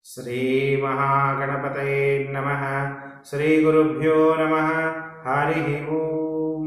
ಶ್ರೀಮಹಾಗಣಪತಯೇ ನಮಃ ಶ್ರೀಗುರುಭ್ಯೋ ನಮಃ ಹರಿ ಓಂ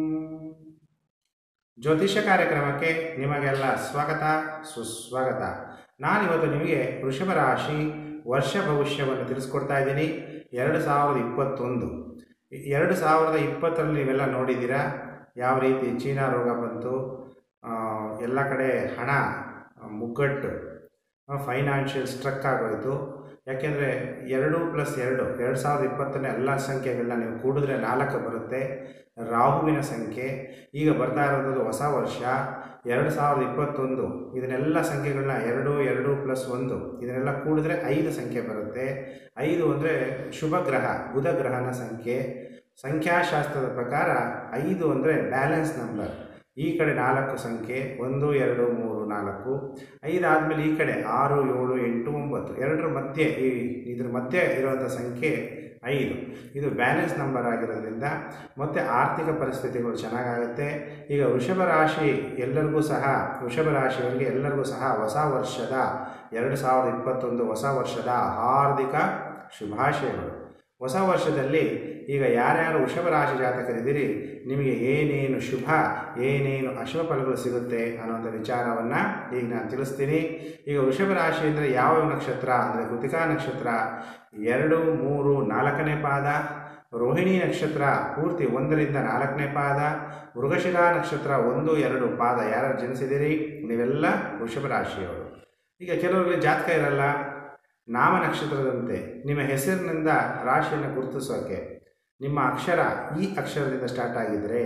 ಜ್ಯೋತಿಷ್ಯ ಕಾರ್ಯಕ್ರಮಕ್ಕೆ ನಿಮಗೆಲ್ಲ ಸ್ವಾಗತ ಸುಸ್ವಾಗತ ನಾನಿವತ್ತು ನಿಮಗೆ ವೃಷಭ ರಾಶಿ ವರ್ಷ ಭವಿಷ್ಯವನ್ನು ತಿಳಿಸ್ಕೊಡ್ತಾ ಇದ್ದೀನಿ ಎರಡು ಸಾವಿರದ ಇಪ್ಪತ್ತೊಂದು ಎರಡು ಸಾವಿರದ ಇಪ್ಪತ್ತರಲ್ಲಿ ನೀವೆಲ್ಲ ನೋಡಿದ್ದೀರಾ ಯಾವ ರೀತಿ ಚೀನಾ ರೋಗ ಬಂತು ಆ, ಎಲ್ಲ ಕಡೆ ಹಣ ಆ, ಮುಗ್ಗಟ್ಟು ಫೈನಾನ್ಷಿಯಲ್ ಸ್ಟ್ರಕ್ ಆಗೋಯಿತು ಯಾಕೆಂದರೆ ಎರಡು ಪ್ಲಸ್ ಎರಡು ಎರಡು ಸಾವಿರದ ಇಪ್ಪತ್ತನೇ ಎಲ್ಲ ಸಂಖ್ಯೆಗಳನ್ನ ನೀವು ಕೂಡಿದ್ರೆ ನಾಲ್ಕು ಬರುತ್ತೆ ರಾಹುವಿನ ಸಂಖ್ಯೆ ಈಗ ಬರ್ತಾ ಇರೋದು ಹೊಸ ವರ್ಷ ಎರಡು ಸಾವಿರದ ಇಪ್ಪತ್ತೊಂದು ಇದನ್ನೆಲ್ಲ ಸಂಖ್ಯೆಗಳನ್ನ ಎರಡು ಎರಡು ಪ್ಲಸ್ ಒಂದು ಇದನ್ನೆಲ್ಲ ಕೂಡಿದ್ರೆ ಐದು ಸಂಖ್ಯೆ ಬರುತ್ತೆ ಐದು ಅಂದರೆ ಶುಭ ಗ್ರಹ ಬುಧ ಗ್ರಹನ ಸಂಖ್ಯೆ ಸಂಖ್ಯಾಶಾಸ್ತ್ರದ ಪ್ರಕಾರ ಐದು ಅಂದರೆ ಬ್ಯಾಲೆನ್ಸ್ ನಂಬರ್ ಈ ಕಡೆ ನಾಲ್ಕು ಸಂಖ್ಯೆ ಒಂದು ಎರಡು ಮೂರು ನಾಲ್ಕು ಐದಾದಮೇಲೆ ಈ ಕಡೆ ಆರು ಏಳು ಎಂಟು ಒಂಬತ್ತು ಎರಡರ ಮಧ್ಯೆ ಈ ಇದ್ರ ಮಧ್ಯೆ ಇರುವಂಥ ಸಂಖ್ಯೆ ಐದು ಇದು ಬ್ಯಾಲೆನ್ಸ್ ನಂಬರ್ ಆಗಿರೋದ್ರಿಂದ ಮತ್ತು ಆರ್ಥಿಕ ಪರಿಸ್ಥಿತಿಗಳು ಚೆನ್ನಾಗಾಗುತ್ತೆ ಈಗ ವೃಷಭ ರಾಶಿ ಎಲ್ಲರಿಗೂ ಸಹ ವೃಷಭ ರಾಶಿಯವರಿಗೆ ಎಲ್ಲರಿಗೂ ಸಹ ಹೊಸ ವರ್ಷದ ಎರಡು ಸಾವಿರದ ಇಪ್ಪತ್ತೊಂದು ಹೊಸ ವರ್ಷದ ಹಾರ್ದಿಕ ಶುಭಾಶಯಗಳು ಹೊಸ ವರ್ಷದಲ್ಲಿ ಈಗ ಯಾರ್ಯಾರು ವೃಷಭ ರಾಶಿ ಜಾತಕರಿದ್ದೀರಿ ನಿಮಗೆ ಏನೇನು ಶುಭ ಏನೇನು ಅಶುಭ ಫಲಗಳು ಸಿಗುತ್ತೆ ಅನ್ನೋಂಥ ವಿಚಾರವನ್ನು ಈಗ ನಾನು ತಿಳಿಸ್ತೀನಿ ಈಗ ವೃಷಭ ರಾಶಿ ಅಂದರೆ ಯಾವ ನಕ್ಷತ್ರ ಅಂದರೆ ಕೃತಿಕಾ ನಕ್ಷತ್ರ ಎರಡು ಮೂರು ನಾಲ್ಕನೇ ಪಾದ ರೋಹಿಣಿ ನಕ್ಷತ್ರ ಪೂರ್ತಿ ಒಂದರಿಂದ ನಾಲ್ಕನೇ ಪಾದ ಮೃಗಶಿರಾ ನಕ್ಷತ್ರ ಒಂದು ಎರಡು ಪಾದ ಯಾರು ಜನಿಸಿದಿರಿ ನೀವೆಲ್ಲ ವೃಷಭ ರಾಶಿಯವರು ಈಗ ಕೆಲವರಿಗೆ ಜಾತಕ ಇರಲ್ಲ ನಾಮ ನಕ್ಷತ್ರದಂತೆ ನಿಮ್ಮ ಹೆಸರಿನಿಂದ ರಾಶಿಯನ್ನು ಗುರುತಿಸೋಕೆ ನಿಮ್ಮ ಅಕ್ಷರ ಈ ಅಕ್ಷರದಿಂದ ಸ್ಟಾರ್ಟ್ ಆಗಿದ್ದರೆ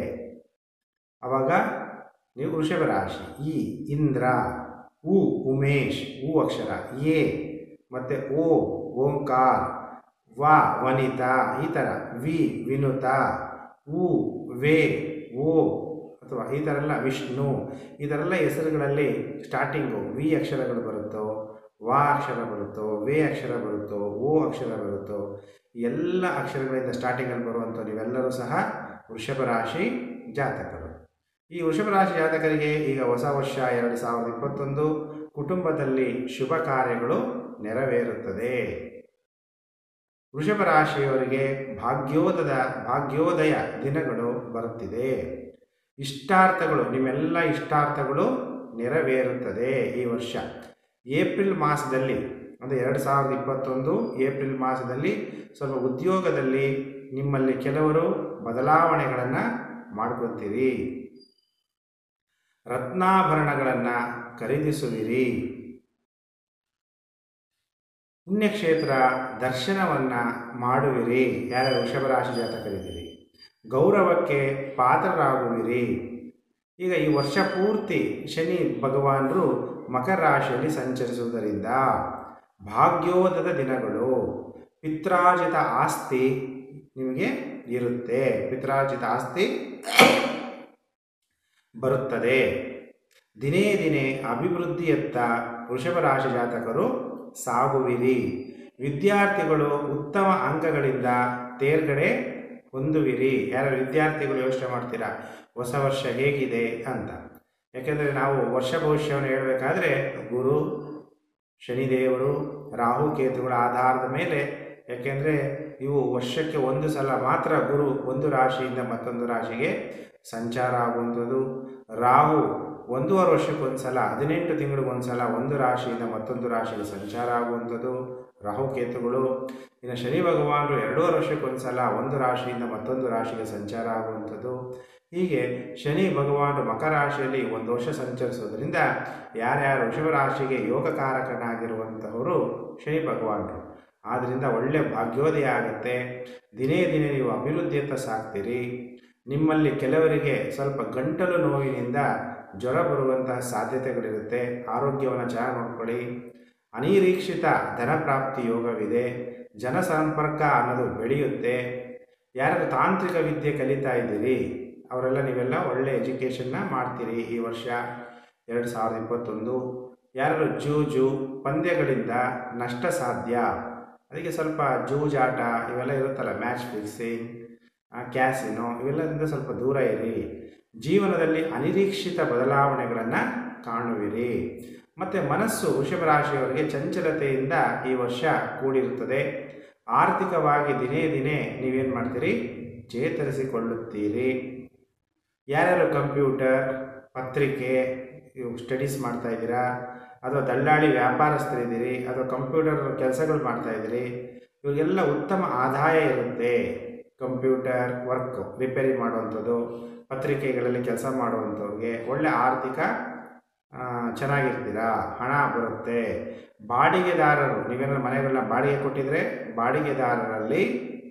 ಆವಾಗ ನೀವು ವೃಷಭ ರಾಶಿ ಈ ಇಂದ್ರ ಉ ಉಮೇಶ್ ಉ ಅಕ್ಷರ ಎ ಮತ್ತು ಓ ಓಂಕಾರ್ ವ ವನಿತಾ ಈ ಥರ ವಿ ವಿನುತಾ ಉ ವೇ ಓ ಅಥವಾ ಈ ಥರ ಎಲ್ಲ ವಿಷ್ಣು ಈ ಥರ ಎಲ್ಲ ಹೆಸರುಗಳಲ್ಲಿ ಸ್ಟಾರ್ಟಿಂಗು ವಿ ಅಕ್ಷರಗಳು ಬರುತ್ತೋ ವ ಅಕ್ಷರ ಬರುತ್ತೋ ವೇ ಅಕ್ಷರ ಬರುತ್ತೋ ಓ ಅಕ್ಷರ ಬರುತ್ತೋ ಈ ಎಲ್ಲ ಅಕ್ಷರಗಳಿಂದ ಸ್ಟಾರ್ಟಿಂಗಲ್ಲಿ ಬರುವಂಥ ನೀವೆಲ್ಲರೂ ಸಹ ವೃಷಭ ರಾಶಿ ಜಾತಕರು ಈ ವೃಷಭ ರಾಶಿ ಜಾತಕರಿಗೆ ಈಗ ಹೊಸ ವರ್ಷ ಎರಡು ಸಾವಿರದ ಇಪ್ಪತ್ತೊಂದು ಕುಟುಂಬದಲ್ಲಿ ಶುಭ ಕಾರ್ಯಗಳು ನೆರವೇರುತ್ತದೆ ವೃಷಭ ರಾಶಿಯವರಿಗೆ ಭಾಗ್ಯೋದದ ಭಾಗ್ಯೋದಯ ದಿನಗಳು ಬರುತ್ತಿದೆ ಇಷ್ಟಾರ್ಥಗಳು ನಿಮ್ಮೆಲ್ಲ ಇಷ್ಟಾರ್ಥಗಳು ನೆರವೇರುತ್ತದೆ ಈ ವರ್ಷ ಏಪ್ರಿಲ್ ಮಾಸದಲ್ಲಿ ಅಂದರೆ ಎರಡು ಸಾವಿರದ ಇಪ್ಪತ್ತೊಂದು ಏಪ್ರಿಲ್ ಮಾಸದಲ್ಲಿ ಸ್ವಲ್ಪ ಉದ್ಯೋಗದಲ್ಲಿ ನಿಮ್ಮಲ್ಲಿ ಕೆಲವರು ಬದಲಾವಣೆಗಳನ್ನು ಮಾಡ್ಕೊತೀರಿ ರತ್ನಾಭರಣಗಳನ್ನು ಖರೀದಿಸುವಿರಿ ಪುಣ್ಯಕ್ಷೇತ್ರ ದರ್ಶನವನ್ನು ಮಾಡುವಿರಿ ಯಾರ ವೃಷಭ ರಾಶಿ ಜಾತಕರಿದ್ದೀರಿ ಗೌರವಕ್ಕೆ ಪಾತ್ರರಾಗುವಿರಿ ಈಗ ಈ ವರ್ಷ ಪೂರ್ತಿ ಶನಿ ಭಗವಾನರು ಮಕರ ರಾಶಿಯಲ್ಲಿ ಸಂಚರಿಸುವುದರಿಂದ ಭಾಗ್ಯೋದದ ದಿನಗಳು ಪಿತ್ರಾರ್ಜಿತ ಆಸ್ತಿ ನಿಮಗೆ ಇರುತ್ತೆ ಪಿತ್ರಾರ್ಜಿತ ಆಸ್ತಿ ಬರುತ್ತದೆ ದಿನೇ ದಿನೇ ಅಭಿವೃದ್ಧಿಯತ್ತ ವೃಷಭ ರಾಶಿ ಜಾತಕರು ಸಾಗುವಿರಿ ವಿದ್ಯಾರ್ಥಿಗಳು ಉತ್ತಮ ಅಂಕಗಳಿಂದ ತೇರ್ಗಡೆ ಹೊಂದುವಿರಿ ಯಾರ ವಿದ್ಯಾರ್ಥಿಗಳು ಯೋಚನೆ ಮಾಡ್ತೀರಾ ಹೊಸ ವರ್ಷ ಹೇಗಿದೆ ಅಂತ ಯಾಕೆಂದರೆ ನಾವು ವರ್ಷ ಭವಿಷ್ಯವನ್ನು ಹೇಳಬೇಕಾದ್ರೆ ಗುರು ಶನಿದೇವರು ರಾಹು ಕೇತುಗಳ ಆಧಾರದ ಮೇಲೆ ಯಾಕೆಂದರೆ ಇವು ವರ್ಷಕ್ಕೆ ಒಂದು ಸಲ ಮಾತ್ರ ಗುರು ಒಂದು ರಾಶಿಯಿಂದ ಮತ್ತೊಂದು ರಾಶಿಗೆ ಸಂಚಾರ ಆಗುವಂಥದ್ದು ರಾಹು ಒಂದೂವರೆ ವರ್ಷಕ್ಕೊಂದು ಸಲ ಹದಿನೆಂಟು ತಿಂಗಳಿಗೊಂದು ಸಲ ಒಂದು ರಾಶಿಯಿಂದ ಮತ್ತೊಂದು ರಾಶಿಗೆ ಸಂಚಾರ ಆಗುವಂಥದ್ದು ರಾಹುಕೇತುಗಳು ಇನ್ನು ಶನಿ ಭಗವಾನರು ಎರಡೂವರೆ ವರ್ಷಕ್ಕೊಂದು ಸಲ ಒಂದು ರಾಶಿಯಿಂದ ಮತ್ತೊಂದು ರಾಶಿಗೆ ಸಂಚಾರ ಆಗುವಂಥದ್ದು ಹೀಗೆ ಶನಿ ಭಗವಾನರು ಮಕರ ರಾಶಿಯಲ್ಲಿ ಒಂದು ವರ್ಷ ಸಂಚರಿಸೋದ್ರಿಂದ ಯಾರ್ಯಾರು ವೃಷಭ ರಾಶಿಗೆ ಯೋಗಕಾರಕನಾಗಿರುವಂತಹವರು ಶನಿ ಭಗವಾನರು ಆದ್ದರಿಂದ ಒಳ್ಳೆ ಭಾಗ್ಯೋದಯ ಆಗುತ್ತೆ ದಿನೇ ದಿನೇ ನೀವು ಅಭಿವೃದ್ಧಿಯತ್ತ ಸಾಕ್ತೀರಿ ನಿಮ್ಮಲ್ಲಿ ಕೆಲವರಿಗೆ ಸ್ವಲ್ಪ ಗಂಟಲು ನೋವಿನಿಂದ ಜ್ವರ ಬರುವಂತಹ ಸಾಧ್ಯತೆಗಳಿರುತ್ತೆ ಆರೋಗ್ಯವನ್ನು ಚೆನ್ನಾಗಿ ನೋಡ್ಕೊಳ್ಳಿ ಅನಿರೀಕ್ಷಿತ ಧನ ಪ್ರಾಪ್ತಿ ಯೋಗವಿದೆ ಜನಸಂಪರ್ಕ ಅನ್ನೋದು ಬೆಳೆಯುತ್ತೆ ಯಾರು ತಾಂತ್ರಿಕ ವಿದ್ಯೆ ಕಲಿತಾ ಇದ್ದೀರಿ ಅವರೆಲ್ಲ ನೀವೆಲ್ಲ ಒಳ್ಳೆ ಎಜುಕೇಷನ್ನ ಮಾಡ್ತೀರಿ ಈ ವರ್ಷ ಎರಡು ಸಾವಿರದ ಇಪ್ಪತ್ತೊಂದು ಯಾರು ಜೂಜು ಪಂದ್ಯಗಳಿಂದ ನಷ್ಟ ಸಾಧ್ಯ ಅದಕ್ಕೆ ಸ್ವಲ್ಪ ಜೂಜಾಟ ಇವೆಲ್ಲ ಇರುತ್ತಲ್ಲ ಮ್ಯಾಚ್ ಫಿಕ್ಸಿಂಗ್ ಕ್ಯಾಸಿನೋ ಇವೆಲ್ಲದಿಂದ ಸ್ವಲ್ಪ ದೂರ ಇರಿ ಜೀವನದಲ್ಲಿ ಅನಿರೀಕ್ಷಿತ ಬದಲಾವಣೆಗಳನ್ನು ಕಾಣುವಿರಿ ಮತ್ತು ಮನಸ್ಸು ವೃಷಭ ರಾಶಿಯವರಿಗೆ ಚಂಚಲತೆಯಿಂದ ಈ ವರ್ಷ ಕೂಡಿರುತ್ತದೆ ಆರ್ಥಿಕವಾಗಿ ದಿನೇ ದಿನೇ ನೀವೇನು ಮಾಡ್ತೀರಿ ಚೇತರಿಸಿಕೊಳ್ಳುತ್ತೀರಿ ಯಾರ್ಯಾರು ಕಂಪ್ಯೂಟರ್ ಪತ್ರಿಕೆ ಇವು ಸ್ಟಡೀಸ್ ಮಾಡ್ತಾ ಇದ್ದೀರಾ ಅಥವಾ ದಲ್ಲಾಳಿ ವ್ಯಾಪಾರಸ್ಥರಿದ್ದೀರಿ ಅಥವಾ ಕಂಪ್ಯೂಟರ್ ಕೆಲಸಗಳು ಮಾಡ್ತಾ ಇದ್ದೀರಿ ಇವಾಗೆಲ್ಲ ಉತ್ತಮ ಆದಾಯ ಇರುತ್ತೆ ಕಂಪ್ಯೂಟರ್ ವರ್ಕ್ ರಿಪೇರಿ ಮಾಡುವಂಥದ್ದು ಪತ್ರಿಕೆಗಳಲ್ಲಿ ಕೆಲಸ ಮಾಡುವಂಥವ್ರಿಗೆ ಒಳ್ಳೆ ಆರ್ಥಿಕ ಆ, ಚೆನ್ನಾಗಿರ್ತೀರಾ ಹಣ ಬರುತ್ತೆ ಬಾಡಿಗೆದಾರರು ನೀವೇನಾದ್ರು ಮನೆಗಳನ್ನ ಬಾಡಿಗೆ ಕೊಟ್ಟಿದ್ರೆ ಬಾಡಿಗೆದಾರರಲ್ಲಿ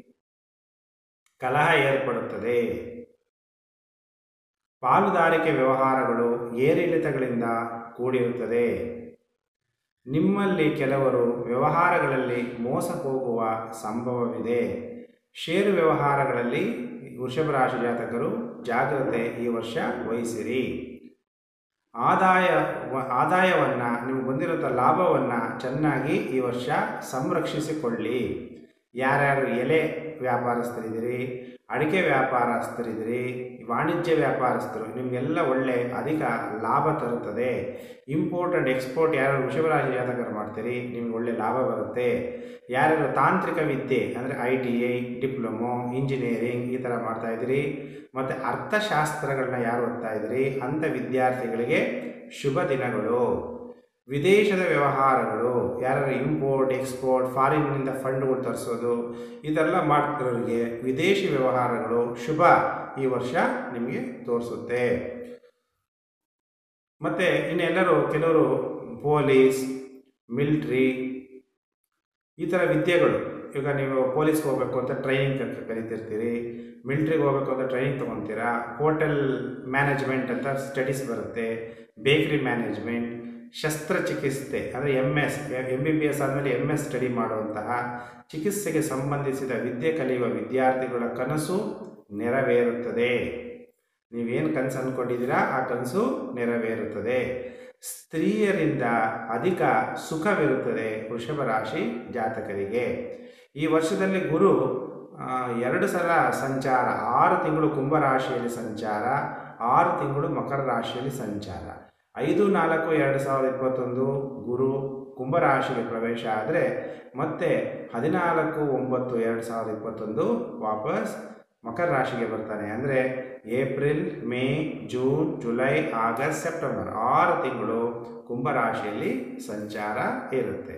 ಕಲಹ ಏರ್ಪಡುತ್ತದೆ ಪಾಲುದಾರಿಕೆ ವ್ಯವಹಾರಗಳು ಏರಿಳಿತಗಳಿಂದ ಕೂಡಿರುತ್ತದೆ ನಿಮ್ಮಲ್ಲಿ ಕೆಲವರು ವ್ಯವಹಾರಗಳಲ್ಲಿ ಮೋಸ ಹೋಗುವ ಸಂಭವವಿದೆ ಷೇರು ವ್ಯವಹಾರಗಳಲ್ಲಿ ವೃಷಭ ರಾಶಿ ಜಾತಕರು ಜಾಗ್ರತೆ ಈ ವರ್ಷ ವಹಿಸಿರಿ ಆದಾಯ ಆದಾಯವನ್ನು ನೀವು ಬಂದಿರುವಂಥ ಲಾಭವನ್ನು ಚೆನ್ನಾಗಿ ಈ ವರ್ಷ ಸಂರಕ್ಷಿಸಿಕೊಳ್ಳಿ ಯಾರ್ಯಾರು ಎಲೆ ವ್ಯಾಪಾರಸ್ಥರಿದ್ದೀರಿ ಅಡಿಕೆ ವ್ಯಾಪಾರಸ್ಥರಿದ್ದೀರಿ ವಾಣಿಜ್ಯ ವ್ಯಾಪಾರಸ್ಥರು ನಿಮಗೆಲ್ಲ ಒಳ್ಳೆ ಅಧಿಕ ಲಾಭ ತರುತ್ತದೆ ಇಂಪೋರ್ಟ್ ಆ್ಯಂಡ್ ಎಕ್ಸ್ಪೋರ್ಟ್ ಯಾರು ವೃಷಭರಾಶಿ ಜಾತಕರು ಮಾಡ್ತೀರಿ ನಿಮ್ಗೆ ಒಳ್ಳೆ ಲಾಭ ಬರುತ್ತೆ ಯಾರ್ಯಾರು ತಾಂತ್ರಿಕ ವಿದ್ಯೆ ಅಂದರೆ I T I diploma engineering ಈ ಥರ ಮಾಡ್ತಾ ಇದ್ದೀರಿ ಮತ್ತು ಅರ್ಥಶಾಸ್ತ್ರಗಳನ್ನ ಯಾರು ಓದ್ತಾ ಇದ್ದೀರಿ ಅಂಥ ವಿದ್ಯಾರ್ಥಿಗಳಿಗೆ ಶುಭ ದಿನಗಳು ವಿದೇಶದ ವ್ಯವಹಾರಗಳು ಯಾರು ಇಂಪೋರ್ಟ್ ಎಕ್ಸ್ಪೋರ್ಟ್ ಫಾರಿನ್ನಿಂದ ಫಂಡ್ಗಳು ತರಿಸೋದು ಇದೆಲ್ಲ ಮಾಡ್ತಿರೋರಿಗೆ ವಿದೇಶಿ ವ್ಯವಹಾರಗಳು ಶುಭ ಈ ವರ್ಷ ನಿಮಗೆ ತೋರಿಸುತ್ತೆ ಮತ್ತು ಇನ್ನೆಲ್ಲರೂ ಕೆಲವರು ಪೊಲೀಸ್ ಮಿಲ್ಟ್ರಿ ಈ ಥರ ವಿದ್ಯೆಗಳು ಈಗ ನೀವು ಪೊಲೀಸ್ಗೆ ಹೋಗಬೇಕು ಅಂತ ಟ್ರೈನಿಂಗ್ ಕಲಿತಿರ್ತೀರಿ ಮಿಲ್ಟ್ರಿಗೆ ಹೋಗಬೇಕು ಅಂತ ಟ್ರೈನಿಂಗ್ ತೊಗೊತೀರಾ ಹೋಟೆಲ್ ಮ್ಯಾನೇಜ್ಮೆಂಟ್ ಅಂತ ಸ್ಟಡೀಸ್ ಬರುತ್ತೆ ಬೇಕ್ರಿ ಮ್ಯಾನೇಜ್ಮೆಂಟ್ ಶಸ್ತ್ರಚಿಕಿತ್ಸೆ ಅಂದರೆ M S M B B S ಆದಮೇಲೆ ಎಮ್ ಎಸ್ ಸ್ಟಡಿ ಮಾಡುವಂತಹ ಚಿಕಿತ್ಸೆಗೆ ಸಂಬಂಧಿಸಿದ ವಿದ್ಯೆ ಕಲಿಯುವ ವಿದ್ಯಾರ್ಥಿಗಳ ಕನಸು ನೆರವೇರುತ್ತದೆ ನೀವೇನು ಕನಸು ಅಂದ್ಕೊಂಡಿದ್ದೀರಾ ಆ ಕನಸು ನೆರವೇರುತ್ತದೆ ಸ್ತ್ರೀಯರಿಂದ ಅಧಿಕ ಸುಖವಿರುತ್ತದೆ ವೃಷಭ ರಾಶಿ ಜಾತಕರಿಗೆ ಈ ವರ್ಷದಲ್ಲಿ ಗುರು ಆ, ಎರಡು ಸಲ ಸಂಚಾರ ಆರು ತಿಂಗಳು ಕುಂಭರಾಶಿಯಲ್ಲಿ ಸಂಚಾರ ಆರು ತಿಂಗಳು ಮಕರ ರಾಶಿಯಲ್ಲಿ ಸಂಚಾರ ಐದು ನಾಲ್ಕು ಎರಡು ಸಾವಿರದ ಇಪ್ಪತ್ತೊಂದು ಗುರು ಕುಂಭರಾಶಿಗೆ ಪ್ರವೇಶ ಆದರೆ ಮತ್ತೆ ಹದಿನಾಲ್ಕು ಒಂಬತ್ತು ಎರಡು ಸಾವಿರದ ಇಪ್ಪತ್ತೊಂದು ವಾಪಸ್ ಮಕರ ರಾಶಿಗೆ ಬರ್ತಾನೆ ಅಂದರೆ April May June July August September ಆರು ತಿಂಗಳು ಕುಂಭರಾಶಿಯಲ್ಲಿ ಸಂಚಾರ ಇರುತ್ತೆ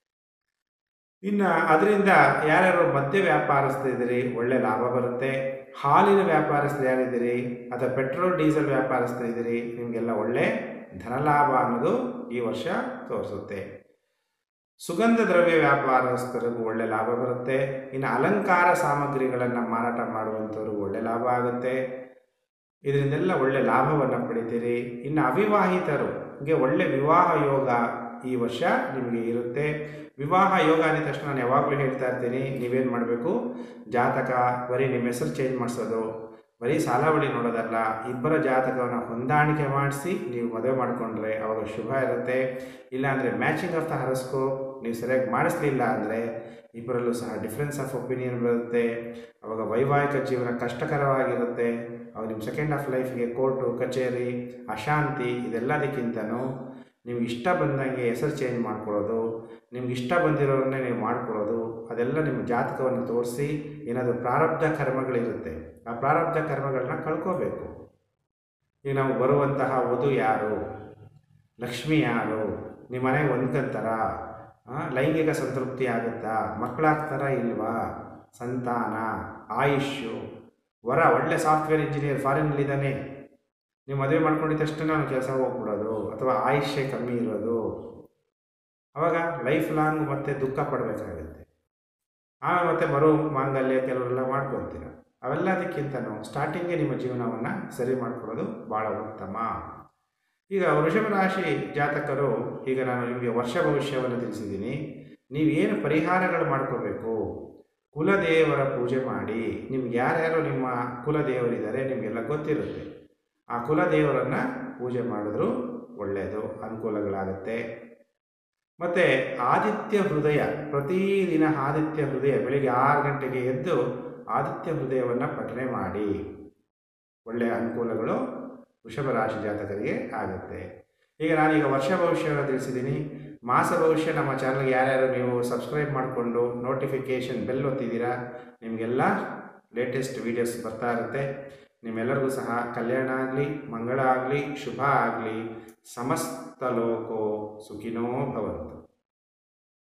ಇನ್ನು ಅದರಿಂದ ಯಾರ್ಯಾರು ಮದ್ಯ ವ್ಯಾಪಾರಸ್ಥರಿದ್ದೀರಿ ಒಳ್ಳೆ ಲಾಭ ಬರುತ್ತೆ ಹಾಲಿನ ವ್ಯಾಪಾರಸ್ಥರು ಯಾರಿದ್ದೀರಿ ಅಥವಾ ಪೆಟ್ರೋಲ್ ಡೀಸೆಲ್ ವ್ಯಾಪಾರಸ್ಥರಿದ್ದೀರಿ ನಿಮಗೆಲ್ಲ ಒಳ್ಳೆ ಧನಲಾಭ ಅನ್ನೋದು ಈ ವರ್ಷ ತೋರಿಸುತ್ತೆ ಸುಗಂಧ ದ್ರವ್ಯ ವ್ಯಾಪಾರಸ್ಥರಿಗೂ ಒಳ್ಳೆ ಲಾಭ ಬರುತ್ತೆ ಇನ್ನು ಅಲಂಕಾರ ಸಾಮಗ್ರಿಗಳನ್ನು ಮಾರಾಟ ಮಾಡುವಂಥವ್ರಿಗೂ ಒಳ್ಳೆ ಲಾಭ ಆಗುತ್ತೆ ಇದರಿಂದೆಲ್ಲ ಒಳ್ಳೆ ಲಾಭವನ್ನು ಪಡಿತೀರಿ ಇನ್ನು ಅವಿವಾಹಿತರುಗೆ ಒಳ್ಳೆ ವಿವಾಹ ಯೋಗ ಈ ವರ್ಷ ನಿಮಗೆ ಇರುತ್ತೆ ವಿವಾಹ ಯೋಗ ಅಂದ ತಕ್ಷಣ ನಾನು ಯಾವಾಗಲೂ ಹೇಳ್ತಾ ಇರ್ತೀನಿ ನೀವೇನು ಮಾಡಬೇಕು ಜಾತಕ ಬರೀ ನಿಮ್ಮ ಹೆಸರು ಚೇಂಜ್ ಮಾಡಿಸೋದು ಬರೀ ಸಾಲಾವಳಿ ನೋಡೋದಲ್ಲ ಇಬ್ಬರ ಜಾತಕವನ್ನು ಹೊಂದಾಣಿಕೆ ಮಾಡಿಸಿ ನೀವು ಮದುವೆ ಮಾಡಿಕೊಂಡ್ರೆ ಅವಾಗ ಶುಭ ಇರುತ್ತೆ ಇಲ್ಲಾಂದರೆ ಮ್ಯಾಚಿಂಗ್ ಆಫ್ ದ ಹರಸ್ಕೋಪ್ ನೀವು ಸರಿಯಾಗಿ ಮಾಡಿಸ್ಲಿಲ್ಲ ಅಂದರೆ ಇಬ್ಬರಲ್ಲೂ ಸಹ ಡಿಫ್ರೆನ್ಸ್ ಆಫ್ ಒಪಿನಿಯನ್ ಬರುತ್ತೆ ಅವಾಗ ವೈವಾಹಿಕ ಜೀವನ ಕಷ್ಟಕರವಾಗಿರುತ್ತೆ ಅವಾಗ ನಿಮ್ಮ ಸೆಕೆಂಡ್ ಆಫ್ ಲೈಫ್ಗೆ ಕೋರ್ಟು ಕಚೇರಿ ಅಶಾಂತಿ ಇದೆಲ್ಲದಕ್ಕಿಂತನೂ ನಿಮ್ಗೆ ಇಷ್ಟ ಬಂದಂಗೆ ಹೆಸರು ಚೇಂಜ್ ಮಾಡ್ಕೊಳ್ಳೋದು ನಿಮ್ಗೆ ಇಷ್ಟ ಬಂದಿರೋರನ್ನೇ ನೀವು ಮಾಡ್ಕೊಳ್ಳೋದು ಅದೆಲ್ಲ ನಿಮ್ಮ ಜಾತಕವನ್ನು ತೋರಿಸಿ ಏನಾದರೂ ಪ್ರಾರಬ್ಧ ಕರ್ಮಗಳಿರುತ್ತೆ ಆ ಪ್ರಾರಬ್ಧ ಕರ್ಮಗಳನ್ನ ಕಳ್ಕೋಬೇಕು ಈಗ ನಾವು ಬರುವಂತಹ ವಧು ಯಾರು ಲಕ್ಷ್ಮಿ ಯಾರು ನಿಮ್ಮ ಮನೆಗೆ ಹೊಂದ್ಕೊಂತಾರ ಲೈಂಗಿಕ ಸಂತೃಪ್ತಿ ಆಗುತ್ತಾ ಮಕ್ಕಳಾಗ್ತಾರಾ ಇಲ್ವಾ ಸಂತಾನ ಆಯುಷ್ಯು ವರ ಒಳ್ಳೆ ಸಾಫ್ಟ್ವೇರ್ ಇಂಜಿನಿಯರ್ ಫಾರಿನಲ್ಲಿದ್ದಾನೆ ನೀವು ಮದುವೆ ಮಾಡ್ಕೊಂಡಿದ್ದ ತಕ್ಷಣ ನಾನು ಕೆಲಸ ಹೋಗ್ಬಿಡೋದು ಅಥವಾ ಆಯುಷ್ಯ ಕಮ್ಮಿ ಇರೋದು ಅವಾಗ ಲೈಫ್ ಲಾಂಗ್ ಮತ್ತೆ ದುಃಖ ಪಡಬೇಕಾಗುತ್ತೆ ಆಮೇಲೆ ಮತ್ತೆ ಮರು ಮಾಂಗಲ್ಯ ಕೆಲವರೆಲ್ಲ ಮಾಡ್ಕೊತೀರ ಅವೆಲ್ಲದಕ್ಕಿಂತನೂ ಸ್ಟಾರ್ಟಿಂಗೇ ನಿಮ್ಮ ಜೀವನವನ್ನು ಸರಿ ಮಾಡ್ಕೊಳ್ಳೋದು ಭಾಳ ಉತ್ತಮ ಈಗ ವೃಷಭ ರಾಶಿ ಜಾತಕರು ಈಗ ನಾನು ನಿಮಗೆ ವರ್ಷ ಭವಿಷ್ಯವನ್ನು ತಿಳಿಸಿದ್ದೀನಿ ನೀವೇನು ಪರಿಹಾರಗಳು ಮಾಡ್ಕೋಬೇಕು ಕುಲದೇವರ ಪೂಜೆ ಮಾಡಿ ನಿಮ್ಗೆ ಯಾರ್ಯಾರು ನಿಮ್ಮ ಕುಲದೇವರಿದ್ದಾರೆ ನಿಮಗೆಲ್ಲ ಗೊತ್ತಿರುತ್ತೆ ಆ ಕುಲದೇವರನ್ನು ಪೂಜೆ ಮಾಡಿದ್ರು ಒಳ್ಳೆಯದು ಅನುಕೂಲಗಳಾಗುತ್ತೆ ಮತ್ತು ಆದಿತ್ಯ ಹೃದಯ ಪ್ರತಿದಿನ ಆದಿತ್ಯ ಹೃದಯ ಬೆಳಿಗ್ಗೆ ಆರು ಗಂಟೆಗೆ ಎದ್ದು ಆದಿತ್ಯ ಹೃದಯವನ್ನು ಪಠನೆ ಮಾಡಿ ಒಳ್ಳೆಯ ಅನುಕೂಲಗಳು ವೃಷಭ ರಾಶಿ ಜಾತಕರಿಗೆ ಆಗುತ್ತೆ ಈಗ ನಾನೀಗ ವರ್ಷ ಭವಿಷ್ಯವನ್ನು ತಿಳಿಸಿದ್ದೀನಿ ಮಾಸ ಭವಿಷ್ಯ ನಮ್ಮ ಚಾನಲ್ಗೆ ಯಾರ್ಯಾರು ನೀವು ಸಬ್ಸ್ಕ್ರೈಬ್ ಮಾಡಿಕೊಂಡು ನೋಟಿಫಿಕೇಷನ್ ಬೆಲ್ ಒತ್ತಿದ್ದೀರಾ ನಿಮಗೆಲ್ಲ ಲೇಟೆಸ್ಟ್ ವೀಡಿಯೋಸ್ ಬರ್ತಾ ಇರುತ್ತೆ ನಿಮ್ಮೆಲ್ಲರಿಗೂ ಸಹ ಕಲ್ಯಾಣ ಆಗಲಿ ಮಂಗಳ ಆಗಲಿ ಶುಭ ಆಗಲಿ ಸಮಸ್ತ ಲೋಕೋ ಸುಖಿನೋ ಭವಂತು